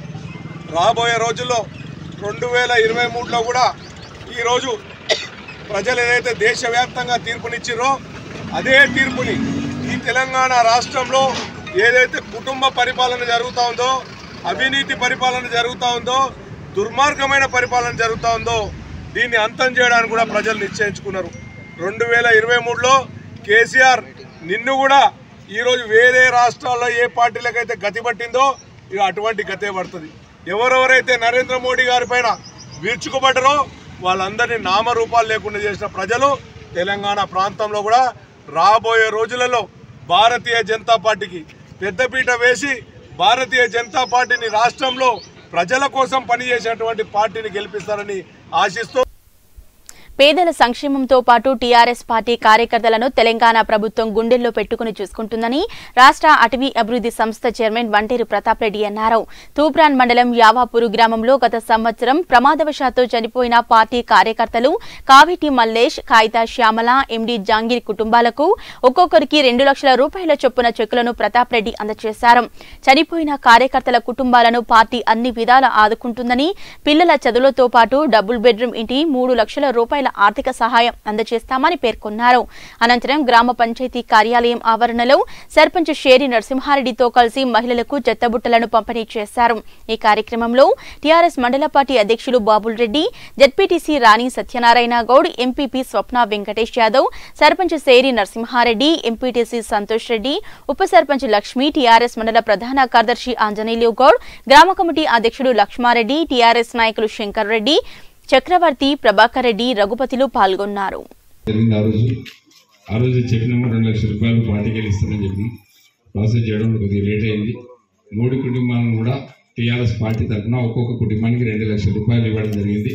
రాబోయే రోజుల్లో రెండు వేల ఇరవై మూడులో కూడా ఈరోజు ప్రజలు ఏదైతే దేశవ్యాప్తంగా తీర్పునిచ్చిరో అదే తీర్పుని ఈ తెలంగాణ రాష్ట్రంలో ఏదైతే కుటుంబ పరిపాలన జరుగుతూ ఉందో అవినీతి పరిపాలన జరుగుతూ ఉందో దుర్మార్గమైన పరిపాలన జరుగుతూ ఉందో దీన్ని అంతం చేయడానికి కూడా ప్రజలు నిశ్చయించుకున్నారు రెండు వేల ఇరవై మూడులో కేసీఆర్ నిన్ను కూడా ఈరోజు వేరే రాష్ట్రాల్లో ఏ పార్టీలకైతే గతి పట్టిందో ఇక అటువంటి గతే పడుతుంది ఎవరెవరైతే నరేంద్ర మోడీ గారి పైన విరుచుకుపడ్డరో వాళ్ళందరినీ నామరూపాలు లేకుండా చేసిన ప్రజలు తెలంగాణ ప్రాంతంలో కూడా రాబోయే రోజులలో భారతీయ జనతా పార్టీకి పెద్దపీట వేసి భారతీయ జనతా పార్టీని రాష్ట్రంలో ప్రజల కోసం పనిచేసేటువంటి పార్టీని గెలిపిస్తారని ఆశిస్తూ పేదల సంక్షేమంతో పాటు టీఆర్ఎస్ పార్టీ కార్యకర్తలను తెలంగాణ ప్రభుత్వం గుండెల్లో పెట్టుకుని చూసుకుంటుందని రాష్ట్ర అటవీ అభివృద్ధి సంస్థ చైర్మన్ వంటేరు ప్రతాప్ రెడ్డి అన్నారు తూప్రాన్ మండలం యావాపూరు గ్రామంలో గత సంవత్సరం ప్రమాదవశాత్తు చనిపోయిన పార్టీ కార్యకర్తలు కావిటి మల్లేష్ కాయితా శ్యామల ఎండి జాంగీర్ కుటుంబాలకు ఒక్కొక్కరికి రెండు లక్షల రూపాయల చొప్పున చెక్కులను ప్రతాప్ రెడ్డి అందజేశారు చనిపోయిన కార్యకర్తల కుటుంబాలను పార్టీ అన్ని విధాల ఆదుకుంటుందని పిల్లల చదువులతో పాటు డబుల్ బెడ్రూమ్ ఇంటి మూడు లక్షల రూపాయల ఆర్థిక సహాయం అందజేస్తామని పేర్కొన్నారు అనంతరం గ్రామ పంచాయతీ కార్యాలయం ఆవరణలో సర్పంచ్ షేరి నరసింహారెడ్డితో కలిసి మహిళలకు చెత్తబుట్టలను పంపిణీ చేశారు ఈ కార్యక్రమంలో టీఆర్ఎస్ మండల పార్టీ అధ్యక్షులు Babul Reddy ZPTC Rani Satyanarayana Goud MPP Swapna Venkatesh Yadav sarpanch Seri Narasimhareddy MPTC Santosh Reddy ఉప సర్పంచ్ లక్ష్మి టీఆర్ఎస్ మండల ప్రధాన కార్యదర్శి ఆంజనేయులు గౌడ్ గ్రామ కమిటీ అధ్యక్షుడు లక్ష్మారెడ్డి టీఆర్ఎస్ నాయకులు శంకర్ రెడ్డి చక్రవర్తి ప్రభాకర్ రెడ్డి రఘుపతిలు పాల్గొన్నారు జరిగింది ఆ రోజు ఆ రోజు చెప్పినాము రెండు లక్షల రూపాయలు పార్టీకి వెళ్ళి ఇస్తామని చెప్పినాం ప్రాసెస్ చేయడం కొద్దిగా లేట్ అయింది మూడు కుటుంబాలను కూడా టీఆర్ఎస్ పార్టీ తరఫున ఒక్కొక్క కుటుంబానికి రెండు లక్షల రూపాయలు ఇవ్వడం జరిగింది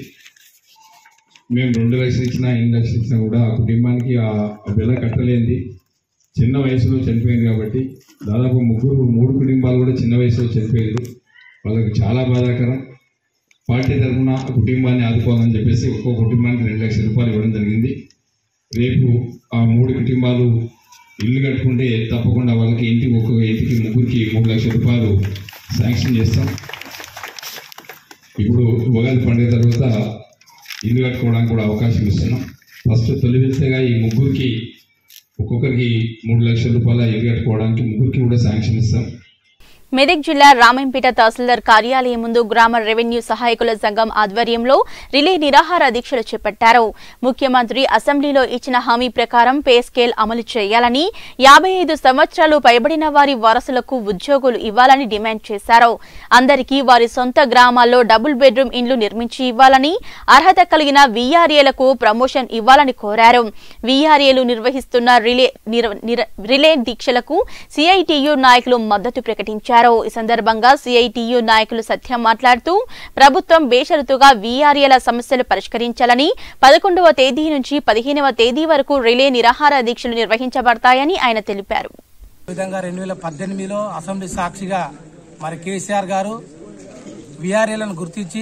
మేము రెండు లక్షలు ఇచ్చినా ఎన్ని లక్షలు ఇచ్చినా కూడా ఆ కుటుంబానికి ఆ ఆ బిల్ల కట్టలేంది చిన్న వయసులో చనిపోయింది కాబట్టి దాదాపు ముగ్గురు మూడు కుటుంబాలు కూడా చిన్న వయసులో చనిపోయారు వాళ్ళకి చాలా బాధాకరం పార్టీ తరఫున ఆ కుటుంబాన్ని ఆదుకోవాలని చెప్పేసి ఒక్కో కుటుంబానికి రెండు లక్షల రూపాయలు ఇవ్వడం జరిగింది రేపు ఆ మూడు కుటుంబాలు ఇల్లు కట్టుకుంటే తప్పకుండా వాళ్ళకి ఇంటికి ఒక్కొక్క ఇంటికి ముగ్గురికి మూడు లక్షల రూపాయలు శాంక్షన్ చేస్తాం ఇప్పుడు ఉగాది పండుగ తర్వాత ఇల్లు కట్టుకోవడానికి కూడా అవకాశం ఇస్తున్నాం ఫస్ట్ తొలి విడతగా ఈ ముగ్గురికి ఒక్కొక్కరికి మూడు లక్షల రూపాయల ఇల్లు కట్టుకోవడానికి ముగ్గురికి కూడా శాంక్షన్ ఇస్తాం మెదక్ జిల్లా రామంపేట తహసీల్దార్ కార్యాలయం ముందు గ్రామ రెవెన్యూ సహాయకుల సంఘం ఆధ్వర్యంలో రిలే నిరాహార దీక్షలు చేపట్టారు ముఖ్యమంత్రి అసెంబ్లీలో ఇచ్చిన హామీ ప్రకారం పే స్కేల్ అమలు చేయాలని యాభై ఐదు సంవత్సరాలు పైబడిన వారి వారసులకు ఉద్యోగులు ఇవ్వాలని డిమాండ్ చేశారు అందరికీ వారి సొంత గ్రామాల్లో డబుల్ బెడ్రూమ్ ఇండ్లు నిర్మించి ఇవ్వాలని అర్హత కలిగిన వీఆర్ఏలకు ప్రమోషన్ ఇవ్వాలని కోరారు వీఆర్ఏలు నిర్వహిస్తున్న రిలే నిర- నిర- రిలే దీక్షలకు సిఐటియు నాయకులు మద్దతు ప్రకటించారు ఈ సందర్భంగా సిఐటియు నాయకులు సత్యం మాట్లాడుతూ ప్రభుత్వం బేషరతుగా వీఆర్ఏల సమస్యలు పరిష్కరించాలని పదకొండవ తేదీ నుంచి పదిహేనవ తేదీ వరకు రిలే నిరాహార దీక్షలు నిర్వహించబడతాయని ఆయన తెలిపారు ఈ విధంగా రెండు వేల పద్దెనిమిదిలో అసెంబ్లీ సాక్షిగా మరి కేసీఆర్ గారు విఆర్ఏలను గుర్తించి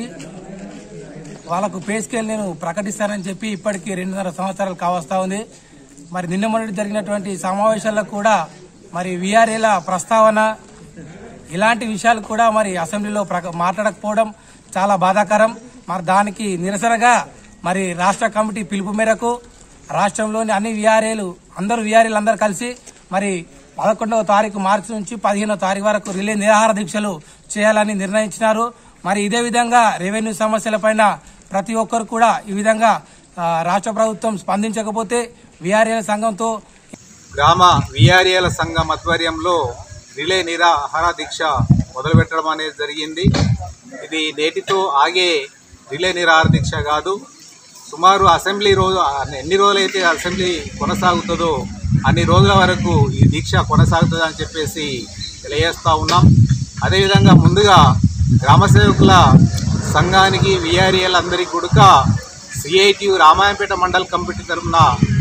వాళ్ళకు పే స్కేల్ నేను ప్రకటిస్తానని చెప్పి ఇప్పటికీ రెండున్నర సంవత్సరాలు కావస్తా ఉంది మరి నిన్న మొన్నటి జరిగినటువంటి సమావేశాల్లో కూడా మరి విఆర్ఏల ప్రస్తావన ఇలాంటి విషయాలు కూడా మరి అసెంబ్లీలో ప్రక- మాట్లాడకపోవడం చాలా బాధాకరం మరి దానికి నిరసనగా మరి రాష్ట్ర కమిటీ పిలుపు మేరకు రాష్ట్రంలోని అన్ని విఆర్ఏలు అందరూ విఆర్ఏలు అందరూ కలిసి మరి పదకొండవ తారీఖు మార్చి నుంచి పదిహేనవ తారీఖు వరకు రిలే నిరాహార దీక్షలు చేయాలని నిర్ణయించినారు మరి ఇదే విధంగా రెవెన్యూ సమస్యలపైన ప్రతి ఒక్కరు కూడా ఈ విధంగా ఆ, రాష్ట్ర ప్రభుత్వం స్పందించకపోతే విఆర్ఏల సంఘంతో గ్రామ విఆర్ఏల సంఘం ఆధ్వర్యంలో రిలే నిరాహార దీక్ష మొదలుపెట్టడం అనేది జరిగింది ఇది నేటితో ఆగే రిలే నిరాహార దీక్ష కాదు సుమారు అసెంబ్లీ రోజు ఎన్ని రోజులైతే అసెంబ్లీ కొనసాగుతుందో అన్ని రోజుల వరకు ఈ దీక్ష కొనసాగుతుంది అని చెప్పేసి తెలియజేస్తా ఉన్నాం అదేవిధంగా ముందుగా గ్రామ సేవకుల సంఘానికి విఆర్ఏలందరికీ కూడక సిఐటియు రామాయంపేట మండల కమిటీ తరఫున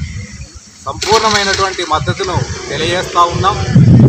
సంపూర్ణమైనటువంటి మద్దతును తెలియజేస్తా ఉన్నాం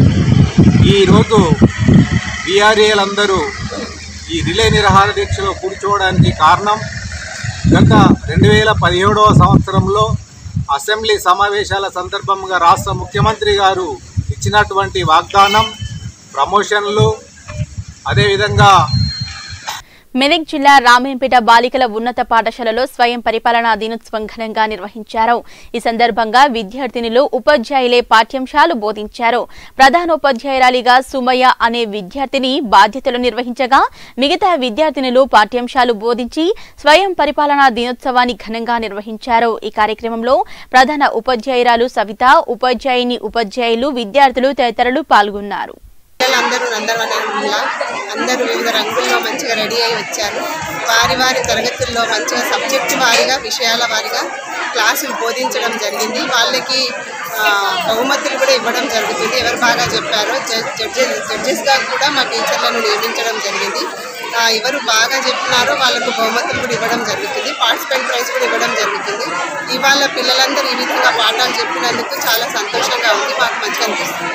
ఈరోజు బీఆర్ఏలందరూ ఈ రిలే నిరాహార దీక్షలో కూర్చోవడానికి కారణం గత రెండు వేల పదిహేడవ సంవత్సరంలో అసెంబ్లీ సమావేశాల సందర్భంగా రాష్ట్ర ముఖ్యమంత్రి గారు ఇచ్చినటువంటి వాగ్దానం ప్రమోషన్లు అదేవిధంగా మెదక్ జిల్లా రామేంపేట బాలికల ఉన్నత పాఠశాలలో స్వయం పరిపాలనా దినోత్సవం ఘనంగా నిర్వహించారు ఈ సందర్భంగా విద్యార్థినులు ఉపాధ్యాయులే పాఠ్యాంశాలు బోధించారు ప్రధానోపాధ్యాయురాలిగా సుమయ్య అనే విద్యార్థిని బాధ్యతలు నిర్వహించగా మిగతా విద్యార్థినులు పాఠ్యాంశాలు బోధించి స్వయం పరిపాలనా దినోత్సవాన్ని ఘనంగా నిర్వహించారు ఈ కార్యక్రమంలో ప్రధాన ఉపాధ్యాయురాలు సవిత ఉపాధ్యాయుని ఉపాధ్యాయులు విద్యార్థులు తదితరులు పాల్గొన్నారు పిల్లలందరూ నందనవనంగా అందరూ వివిధ రంగుల్లో మంచిగా రెడీ అయి వచ్చారు వారి వారి తరగతుల్లో మంచిగా సబ్జెక్టు వారిగా విషయాల వారిగా క్లాసులు బోధించడం జరిగింది వాళ్ళకి ఆ, బహుమతులు కూడా ఇవ్వడం జరుగుతుంది ఎవరు బాగా చెప్పారో జడ్జెస్ జడ్జెస్గా కూడా మా టీచర్లను నియమించడం జరిగింది ఆ, ఎవరు బాగా చెప్పినారో వాళ్ళకు బహుమతులు కూడా ఇవ్వడం జరుగుతుంది పార్టిసిపెంట్ ప్రైజ్ కూడా ఇవ్వడం జరుగుతుంది ఇవాళ పిల్లలందరూ ఈ విధంగా పాఠాలు చెప్పినందుకు చాలా సంతోషంగా ఉంది మాకు మంచిగా అనిపిస్తుంది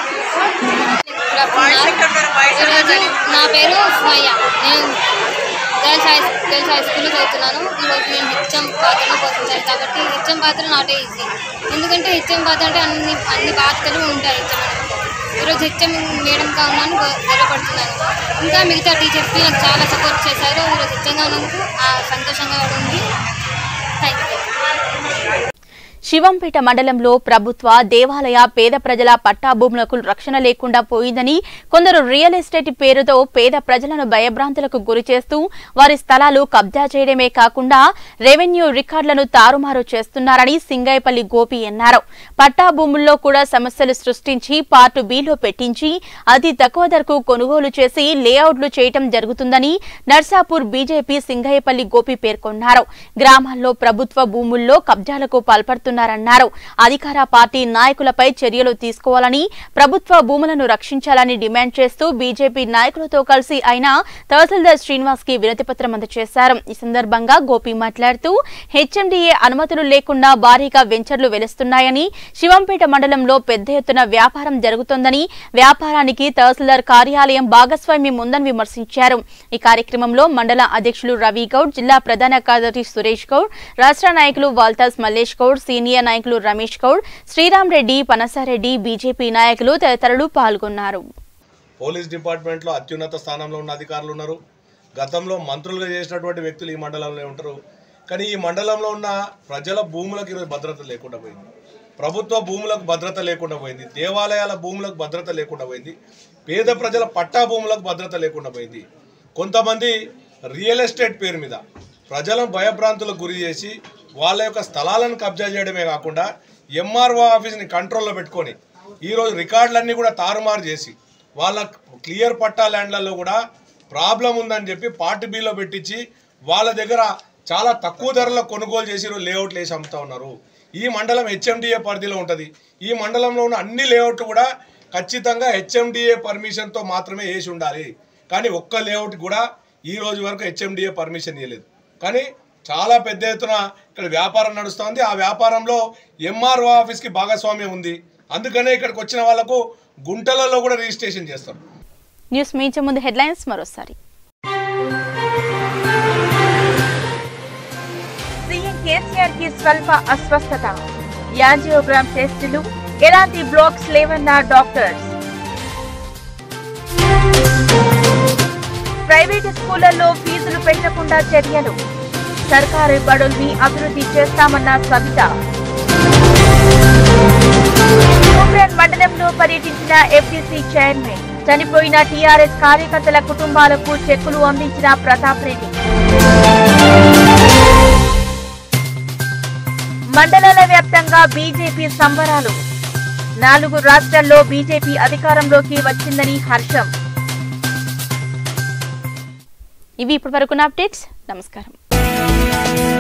ఈరోజు నా పేరు సుమయ్య నేను గర్ల్స్ హై గర్ల్స్ హై స్కూల్లో చదువుతున్నాను ఈరోజు నేను హెచ్ఎం పాత్రను పోషించాను కాబట్టి హెచ్ఎం పాత్ర నాట్ ఈజీ ఎందుకంటే హెచ్ఎం పాత్ర అంటే అన్ని అన్ని బాధ్యతలు ఉంటాయి హెచ్ఎం ఈరోజు హెచ్ఎం మేడంగా ఉన్నాను గ- గర్వపడుతున్నాను ఇంకా మిగతా టీచర్స్కి నాకు చాలా సపోర్ట్ చేశారు ఈరోజు హెచ్ఎంగా ఉన్నందుకు ఆ సంతోషంగా ఉంది థ్యాంక్ యూ శివంపేట మండలంలో ప్రభుత్వ దేవాలయ పేద ప్రజల పట్టా భూములకు రక్షణ లేకుండా పోయిందని కొందరు రియల్ ఎస్టేట్ పేరుతో పేద ప్రజలను భయభ్రాంతులకు గురి చేస్తూ వారి స్థలాలు కబ్జా చేయడమే కాకుండా రెవెన్యూ రికార్డులను తారుమారు చేస్తున్నారని సింగైపల్లి గోపి అన్నారు పట్టా భూముల్లో కూడా సమస్యలు సృష్టించి పార్టు బిలో పెట్టించి అతి తక్కువ ధరకు కొనుగోలు చేసి లేఅవుట్లు చేయటం జరుగుతుందని నర్సాపూర్ బీజేపీ సింగయ్యపల్లి గోపి పేర్కొన్నారు గ్రామాల్లో ప్రభుత్వ భూముల్లో కబ్జాలకు పాల్పడుతున్నారన్నారు అధికార పార్టీ నాయకులపై చర్యలు తీసుకోవాలని ప్రభుత్వ భూములను రక్షించాలని డిమాండ్ చేస్తూ బీజేపీ నాయకులతో కలిసి ఆయన తహసీల్దార్ శ్రీనివాస్ కి వినతిపత్రం అందజేశారు ఈ సందర్భంగా గోపి మాట్లాడుతూ హెచ్ఎండిఏ అనుమతులు లేకుండా భారీగా వెంచర్లు వెలుస్తున్నాయని శివంపేట మండలంలో పెద్ద ఎత్తున వ్యాపారం జరుగుతోందని వ్యాపారానికి తహసీల్దార్ కార్యాలయం భాగస్వామ్యం ఉందని విమర్శించారు ఈ కార్యక్రమంలో మండల అధ్యక్షులు రవి గౌడ్ జిల్లా ప్రధాన కార్యదర్శి సురేష్ గౌడ్ రాష్ట్ర నాయకులు వాల్తాస్ మల్లేష్ గౌడ్ సీనియర్ నాయకులు రమేష్ గౌడ్ శ్రీరామ్ రెడ్డి పనసారెడ్డి బీజేపీ నాయకులు తదితరులు పాల్గొన్నారు పోలీస్ డిపార్ట్మెంట్లో అత్యున్నత స్థానంలో ఉన్న అధికారులు ఉన్నారు గతంలో మంత్రులుగా చేసినటువంటి వ్యక్తులు ఈ మండలంలో ఉంటారు కానీ ఈ మండలంలో ఉన్న ప్రజల భూములకు ఈరోజు భద్రత లేకుండా పోయింది ప్రభుత్వ భూములకు భద్రత లేకుండా పోయింది దేవాలయాల భూములకు భద్రత లేకుండా పోయింది పేద ప్రజల పట్టా భూములకు భద్రత లేకుండా పోయింది కొంతమంది రియల్ ఎస్టేట్ పేరు మీద ప్రజలను భయభ్రాంతులకు గురి చేసి వాళ్ళ యొక్క స్థలాలను కబ్జా చేయడమే కాకుండా ఎంఆర్ఓ ఆఫీస్ని కంట్రోల్లో పెట్టుకొని ఈరోజు రికార్డులన్నీ కూడా తారుమారు చేసి వాళ్ళ క్లియర్ పట్టా ల్యాండ్లలో కూడా ప్రాబ్లం ఉందని చెప్పి పార్టీ బిల్లో పెట్టించి వాళ్ళ దగ్గర చాలా తక్కువ ధరలో కొనుగోలు చేసి ఈరోజు లేఅవుట్లు వేసి అమ్ముతా ఉన్నారు ఈ మండలం హెచ్ఎండిఏ పరిధిలో ఉంటుంది ఈ మండలంలో ఉన్న అన్ని లేఅవుట్లు కూడా ఖచ్చితంగా హెచ్ఎండిఏ పర్మిషన్తో మాత్రమే వేసి ఉండాలి కానీ ఒక్క లేఅవుట్ కూడా ఈ రోజు వరకు హెచ్ఎండిఏ పర్మిషన్ ఇవ్వలేదు కానీ చాలా పెద్ద ఎత్తున ఇక్కడ వ్యాపారం నడుస్తుంది ఆ వ్యాపారంలో ఎంఆర్ఓ ఆఫీస్కి భాగస్వామ్యం ఉంది అందుకనే ఇక్కడికి వచ్చిన వాళ్ళకు గుంటలలో కూడా రిజిస్ట్రేషన్ చేస్తారు న్యూస్ మీచే ముందు హెడ్లైన్స్ మరోసారి సీఎం కేసీఆర్ కి స్వల్ప అస్వస్థత యాంజియోగ్రామ్ టెస్టులు ఎలాంటి బ్లాక్స్ లేవన్న డాక్టర్స్ ప్రైవేటు స్కూళ్లలో ఫీజులు పెంచకుండా చర్యలు సర్కారు బడుల్ని అభివృద్ధి చేస్తామన్న సవిత తూప్రేన్ మండలంలో పర్యటించిన ఎఫ్డీసీ చైర్మన్ చనిపోయిన టీఆర్ఎస్ కార్యకర్తల కుటుంబాలకు చెక్కులు అందించిన ప్రతాప్ రెడ్డి మండలాల వ్యాప్తంగా బీజేపీ సంబరాలు నాలుగు రాష్ట్రాల్లో బీజేపీ అధికారంలోకి వచ్చిందని హర్షం ఇవి ఇప్పటి వరకున్న అప్డేట్స్ నమస్కారం